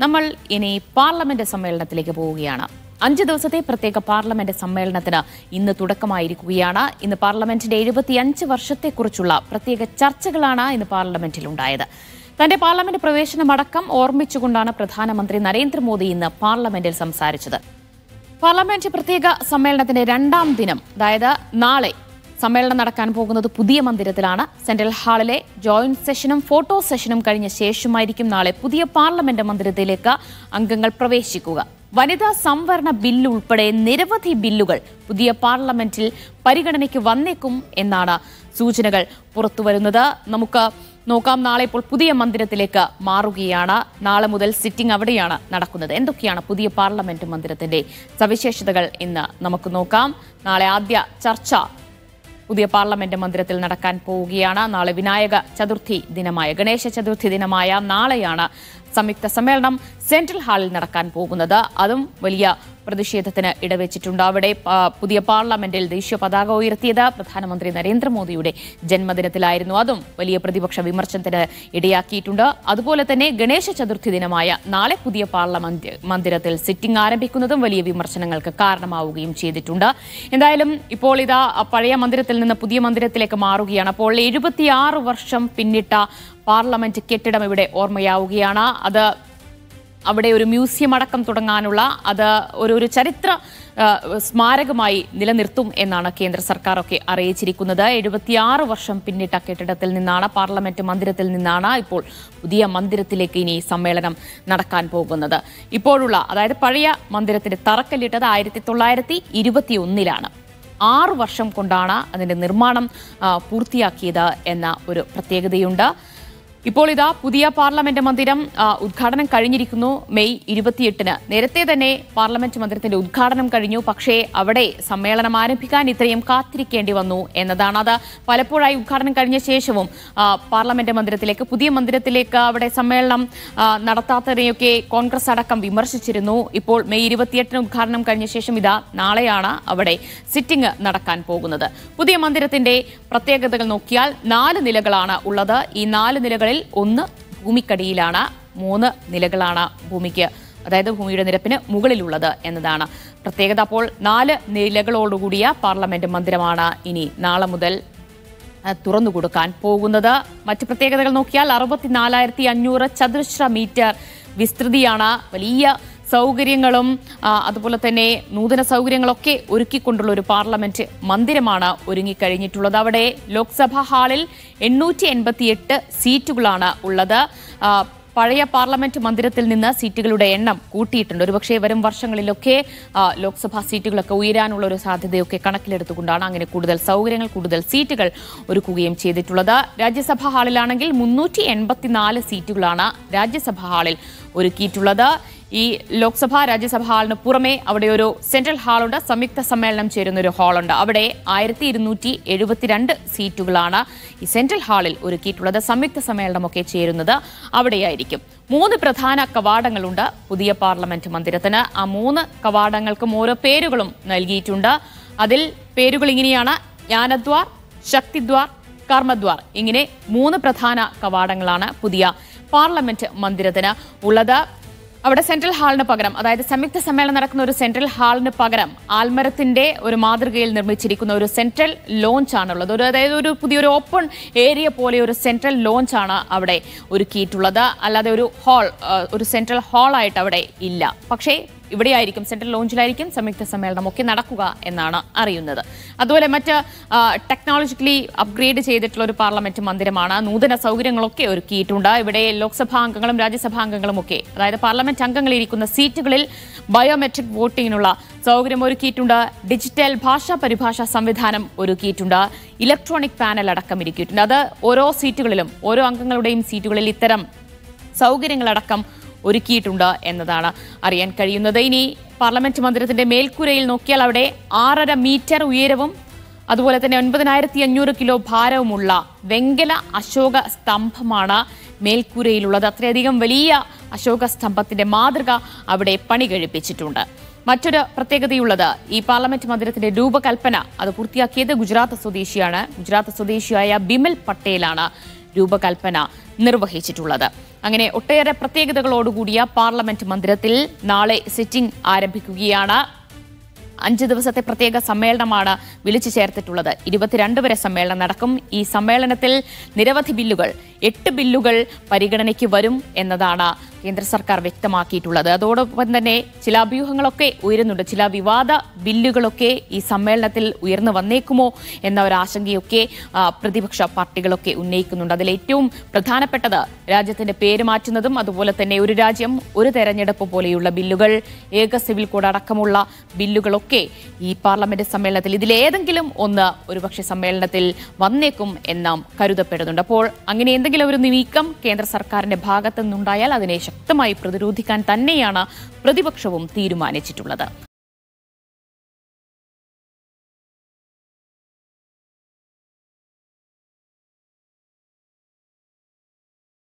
നമ്മൾ ഇനി പാർലമെന്റ് സമ്മേളനത്തിലേക്ക് പോവുകയാണ് അഞ്ച് ദിവസത്തെ പ്രത്യേക പാർലമെന്റ് സമ്മേളനത്തിന് ഇന്ന് തുടക്കമായിരിക്കുകയാണ് ഇന്ന് പാർലമെന്റിന്റെ എഴുപത്തിയഞ്ച് വർഷത്തെക്കുറിച്ചുള്ള പ്രത്യേക ചർച്ചകളാണ് ഇന്ന് പാർലമെന്റിൽ ഉണ്ടായത് തന്റെ പാർലമെന്റ് പ്രവേശനമടക്കം ഓർമ്മിച്ചുകൊണ്ടാണ് പ്രധാനമന്ത്രി നരേന്ദ്രമോദി ഇന്ന് പാർലമെന്റിൽ സംസാരിച്ചത് പാർലമെന്റ് പ്രത്യേക സമ്മേളനത്തിന്റെ രണ്ടാം ദിനം അതായത് നാളെ സമ്മേളനം നടക്കാൻ പോകുന്നത് പുതിയ മന്ദിരത്തിലാണ് സെൻട്രൽ ഹാളിലെ ജോയിന്റ് സെഷനും ഫോട്ടോ സെഷനും കഴിഞ്ഞ ശേഷമായിരിക്കും നാളെ പുതിയ പാർലമെന്റ് മന്ദിരത്തിലേക്ക് അംഗങ്ങൾ പ്രവേശിക്കുക വനിതാ സംവരണ ബില്ല് ഉൾപ്പെടെ നിരവധി ബില്ലുകൾ പുതിയ പാർലമെന്റിൽ പരിഗണനയ്ക്ക് വന്നേക്കും എന്നാണ് സൂചനകൾ പുറത്തുവരുന്നത് നമുക്ക് നോക്കാം നാളെ ഇപ്പോൾ പുതിയ മന്ദിരത്തിലേക്ക് മാറുകയാണ് നാളെ മുതൽ സിറ്റിംഗ് അവിടെയാണ് നടക്കുന്നത് എന്തൊക്കെയാണ് പുതിയ പാർലമെന്റ് മന്ദിരത്തിന്റെ സവിശേഷതകൾ ഇന്ന് നമുക്ക് നോക്കാം നാളെ ആദ്യ ചർച്ച പുതിയ പാർലമെന്റ് മന്ദിരത്തിൽ നടക്കാൻ പോവുകയാണ് നാളെ വിനായക ചതുർത്ഥി ദിനമായ ഗണേശ ചതുർത്ഥി ദിനമായ നാളെയാണ് സംയുക്ത സമ്മേളനം സെൻട്രൽ ഹാളിൽ നടക്കാൻ പോകുന്നത് അതും വലിയ പ്രതിഷേധത്തിന് ഇടവെച്ചിട്ടുണ്ട് അവിടെ ആ, പുതിയ പാർലമെന്റിൽ ദേശീയ പതാക ഉയർത്തിയത് പ്രധാനമന്ത്രി നരേന്ദ്രമോദിയുടെ ജന്മദിനത്തിലായിരുന്നു അതും വലിയ പ്രതിപക്ഷ വിമർശനത്തിന് ഇടയാക്കിയിട്ടുണ്ട് അതുപോലെ തന്നെ ഗണേശ ചതുർത്ഥി ദിനമായ നാളെ പുതിയ പാർലമെന്റ് മന്ദിരത്തിൽ സിറ്റിംഗ് ആരംഭിക്കുന്നതും വലിയ വിമർശനങ്ങൾക്ക് കാരണമാവുകയും ചെയ്തിട്ടുണ്ട് എന്തായാലും ഇപ്പോൾ ഇതാ ആ പഴയ മന്ദിരത്തിൽ നിന്ന് പുതിയ മന്ദിരത്തിലേക്ക് മാറുകയാണ് അപ്പോൾ എഴുപത്തിയാറ് വർഷം പിന്നിട്ട പാർലമെന്റ് കെട്ടിടം ഇവിടെ ഓർമ്മയാവുകയാണ് അത് അവിടെ ഒരു മ്യൂസിയം അടക്കം തുടങ്ങാനുള്ള അത് ഒരു ഒരു ചരിത്ര ആ, സ്മാരകമായി നിലനിർത്തും എന്നാണ് കേന്ദ്ര സർക്കാരൊക്കെ അറിയിച്ചിരിക്കുന്നത് എഴുപത്തിയാറ് വർഷം പിന്നിട്ട കെട്ടിടത്തിൽ നിന്നാണ് പാർലമെന്റ് മന്ദിരത്തിൽ നിന്നാണ് ഇപ്പോൾ പുതിയ മന്ദിരത്തിലേക്ക് ഇനി സമ്മേളനം നടക്കാൻ പോകുന്നത് ഇപ്പോഴുള്ള അതായത് പഴയ മന്ദിരത്തിന്റെ തറക്കല്ലിട്ടത് ആയിരത്തി തൊള്ളായിരത്തി ഇരുപത്തി ഒന്നിലാണ് ആറു വർഷം കൊണ്ടാണ് അതിന്റെ നിർമ്മാണം ആ, പൂർത്തിയാക്കിയത് എന്ന ഒരു പ്രത്യേകതയുണ്ട് ഇപ്പോൾ ഇതാ പുതിയ പാർലമെന്റ് മന്ദിരം ആ, ഉദ്ഘാടനം കഴിഞ്ഞിരിക്കുന്നു മെയ് ഇരുപത്തിയെട്ടിന് നേരത്തെ തന്നെ പാർലമെന്റ് മന്ദിരത്തിന്റെ ഉദ്ഘാടനം കഴിഞ്ഞു പക്ഷേ അവിടെ സമ്മേളനം ആരംഭിക്കാൻ ഇത്രയും കാത്തിരിക്കേണ്ടി വന്നു എന്നതാണ് അത് പലപ്പോഴായി ഉദ്ഘാടനം കഴിഞ്ഞ ശേഷവും ആ, പാർലമെന്റ് മന്ദിരത്തിലേക്ക് പുതിയ മന്ദിരത്തിലേക്ക് അവിടെ സമ്മേളനം ആ, നടത്താത്തതിനെയൊക്കെ കോൺഗ്രസ് അടക്കം വിമർശിച്ചിരുന്നു ഇപ്പോൾ മെയ് ഇരുപത്തിയെട്ടിന് ഉദ്ഘാടനം കഴിഞ്ഞ ശേഷം ഇതാ നാളെയാണ് അവിടെ സിറ്റിംഗ് നടക്കാൻ പോകുന്നത് പുതിയ മന്ദിരത്തിന്റെ പ്രത്യേകതകൾ നോക്കിയാൽ നാല് നിലകളാണ് ഉള്ളത് ഈ നാല് നിലകളിൽ ഒന്ന് ഭൂമിക്കടിയിലാണ് മൂന്ന് നിലകളാണ് ഭൂമിക്ക് അതായത് ഭൂമിയുടെ നിരപ്പിന് മുകളിലുള്ളത് എന്നതാണ് പ്രത്യേകത അപ്പോൾ നാല് നിലകളോടുകൂടിയ പാർലമെന്റ് മന്ദിരമാണ് ഇനി നാളെ മുതൽ അഹ് തുറന്നു കൊടുക്കാൻ പോകുന്നത് മറ്റ് പ്രത്യേകതകൾ നോക്കിയാൽ അറുപത്തിനാലായിരത്തി അഞ്ഞൂറ് ചതുരശ്ര മീറ്റർ വിസ്തൃതിയാണ് വലിയ സൗകര്യങ്ങളും ആ, അതുപോലെ തന്നെ നൂതന സൗകര്യങ്ങളൊക്കെ ഒരുക്കിക്കൊണ്ടുള്ള ഒരു പാർലമെന്റ് മന്ദിരമാണ് ഒരുങ്ങിക്കഴിഞ്ഞിട്ടുള്ളത് അവിടെ ലോക്സഭാ ഹാളിൽ എണ്ണൂറ്റി എൺപത്തിയെട്ട് സീറ്റുകളാണ് ഉള്ളത് ആ, പഴയ പാർലമെന്റ് മന്ദിരത്തിൽ നിന്ന് സീറ്റുകളുടെ എണ്ണം കൂട്ടിയിട്ടുണ്ട് ഒരുപക്ഷേ വരും വർഷങ്ങളിലൊക്കെ ആ, ലോക്സഭാ സീറ്റുകളൊക്കെ ഉയരാനുള്ള ഒരു സാധ്യതയൊക്കെ കണക്കിലെടുത്തുകൊണ്ടാണ് അങ്ങനെ കൂടുതൽ സൗകര്യങ്ങൾ കൂടുതൽ സീറ്റുകൾ ഒരുക്കുകയും ചെയ്തിട്ടുള്ളത് രാജ്യസഭാ ഹാളിലാണെങ്കിൽ മുന്നൂറ്റി എൺപത്തിനാല് സീറ്റുകളാണ് രാജ്യസഭാ ഹാളിൽ ഒരുക്കിയിട്ടുള്ളത് ഈ ലോക്സഭ രാജ്യസഭ ഹാളിന് പുറമെ അവിടെ ഒരു സെൻട്രൽ ഹാളുണ്ട് സംയുക്ത സമ്മേളനം ചേരുന്ന ഒരു ഹാളുണ്ട് അവിടെ ആയിരത്തി ഇരുന്നൂറ്റി എഴുപത്തിരണ്ട് സീറ്റുകളാണ് ഈ സെൻട്രൽ ഹാളിൽ ഒരുക്കിയിട്ടുള്ളത് സംയുക്ത സമ്മേളനമൊക്കെ ചേരുന്നത് അവിടെയായിരിക്കും മൂന്ന് പ്രധാന കവാടങ്ങളുണ്ട് പുതിയ പാർലമെന്റ് മന്ദിരത്തിന് ആ മൂന്ന് കവാടങ്ങൾക്കും ഓരോ പേരുകളും നൽകിയിട്ടുണ്ട് അതിൽ പേരുകൾ ഇങ്ങനെയാണ് ജ്ഞാനദ്വാർ ശക്തിദ്വാർ കർമ്മദ്വാർ ഇങ്ങനെ മൂന്ന് പ്രധാന കവാടങ്ങളാണ് പുതിയ പാർലമെന്റ് മന്ദിരത്തിന് ഉള്ളത് അവിടെ സെൻട്രൽ ഹാളിന് പകരം അതായത് സംയുക്ത സമ്മേളനം നടക്കുന്ന ഒരു സെൻട്രൽ ഹാളിന് പകരം ആൽമരത്തിന്റെ ഒരു മാതൃകയിൽ നിർമ്മിച്ചിരിക്കുന്ന ഒരു സെൻട്രൽ ലോഞ്ച് ആണുള്ളത് ഒരു അതായത് ഒരു പുതിയൊരു ഓപ്പൺ ഏരിയ പോലെ ഒരു സെൻട്രൽ ലോഞ്ച് ആണ് അവിടെ ഒരുക്കിയിട്ടുള്ളത് അല്ലാതെ ഒരു ഹാൾ ഒരു സെൻട്രൽ ഹാളായിട്ട് അവിടെ ഇല്ല പക്ഷേ ഇവിടെയായിരിക്കും സെൻട്രൽ ലോഞ്ചിലായിരിക്കും സംയുക്ത സമ്മേളനം ഒക്കെ നടക്കുക എന്നാണ് അറിയുന്നത് അതുപോലെ മറ്റ് ടെക്നോളജിക്കലി അപ്ഗ്രേഡ് ചെയ്തിട്ടുള്ള ഒരു പാർലമെന്റ് മന്ദിരമാണ് നൂതന സൗകര്യങ്ങളൊക്കെ ഒരുക്കിയിട്ടുണ്ട് ഇവിടെ ലോക്സഭാ അംഗങ്ങളും രാജ്യസഭാ അംഗങ്ങളും ഒക്കെ അതായത് പാർലമെന്റ് അംഗങ്ങൾ ഇരിക്കുന്ന സീറ്റുകളിൽ ബയോമെട്രിക് വോട്ടിങ്ങിനുള്ള സൗകര്യം ഒരുക്കിയിട്ടുണ്ട് ഡിജിറ്റൽ ഭാഷാ പരിഭാഷ സംവിധാനം ഒരുക്കിയിട്ടുണ്ട് ഇലക്ട്രോണിക് പാനൽ അടക്കം ഒരുക്കിയിട്ടുണ്ട് അത് ഓരോ സീറ്റുകളിലും ഓരോ അംഗങ്ങളുടെയും സീറ്റുകളിൽ ഇത്തരം സൗകര്യങ്ങളടക്കം ഒരുക്കിയിട്ടുണ്ട് എന്നതാണ് അറിയാൻ കഴിയുന്നത് ഇനി പാർലമെന്റ് മന്ദിരത്തിന്റെ മേൽക്കൂരയിൽ നോക്കിയാൽ അവിടെ ആറര മീറ്റർ ഉയരവും അതുപോലെ തന്നെ ഒൻപതിനായിരത്തി അഞ്ഞൂറ് കിലോ ഭാരവുമുള്ള വെങ്കല അശോക സ്തംഭമാണ് മേൽക്കൂരയിലുള്ളത് അത്രയധികം വലിയ അശോക സ്തംഭത്തിന്റെ മാതൃക അവിടെ പണി കഴിപ്പിച്ചിട്ടുണ്ട് മറ്റൊരു പ്രത്യേകതയുള്ളത് ഈ പാർലമെന്റ് മന്ദിരത്തിന്റെ രൂപകൽപ്പന അത് പൂർത്തിയാക്കിയത് ഗുജറാത്ത് സ്വദേശിയാണ് ഗുജറാത്ത് സ്വദേശിയായ ബിമൽ പട്ടേലാണ് രൂപകൽപ്പന നിർവഹിച്ചിട്ടുള്ളത് അങ്ങനെ ഒട്ടേറെ പ്രത്യേകതകളോടുകൂടിയ പാർലമെന്റ് മന്ദിരത്തിൽ നാളെ സിറ്റിംഗ് ആരംഭിക്കുകയാണ് അഞ്ച് ദിവസത്തെ പ്രത്യേക സമ്മേളനമാണ് വിളിച്ചു ചേർത്തിട്ടുള്ളത് ഇരുപത്തിരണ്ട് വരെ സമ്മേളനം നടക്കും ഈ സമ്മേളനത്തിൽ നിരവധി ബില്ലുകൾ എട്ട് ബില്ലുകൾ പരിഗണനയ്ക്ക് വരും എന്നതാണ് കേന്ദ്ര സർക്കാർ വ്യക്തമാക്കിയിട്ടുള്ളത് അതോടൊപ്പം തന്നെ ചില അഭ്യൂഹങ്ങളൊക്കെ ഉയരുന്നുണ്ട് ചില വിവാദ ബില്ലുകളൊക്കെ ഈ സമ്മേളനത്തിൽ ഉയർന്നു വന്നേക്കുമോ എന്ന ഒരു ആശങ്കയൊക്കെ ആ, പ്രതിപക്ഷ പാർട്ടികളൊക്കെ ഉന്നയിക്കുന്നുണ്ട് അതിൽ ഏറ്റവും പ്രധാനപ്പെട്ടത് രാജ്യത്തിന്റെ പേര് മാറ്റുന്നതും അതുപോലെ തന്നെ ഒരു രാജ്യം ഒരു തെരഞ്ഞെടുപ്പ് പോലെയുള്ള ബില്ലുകൾ ഏക സിവിൽ കോഡ് അടക്കമുള്ള ബില്ലുകളൊക്കെ ഈ പാർലമെന്റ് സമ്മേളനത്തിൽ ഇതിലേതെങ്കിലും ഒന്ന് ഒരുപക്ഷെ സമ്മേളനത്തിൽ വന്നേക്കും എന്നും കരുതപ്പെടുന്നുണ്ട് അപ്പോൾ അങ്ങനെ എന്തെങ്കിലും ഒരു നീക്കം കേന്ദ്ര സർക്കാരിന്റെ ഭാഗത്തു നിന്നുണ്ടായാൽ അതിനെ ശക്തമായി പ്രതിരോധിക്കാൻ തന്നെയാണ് പ്രതിപക്ഷവും തീരുമാനിച്ചിട്ടുള്ളത്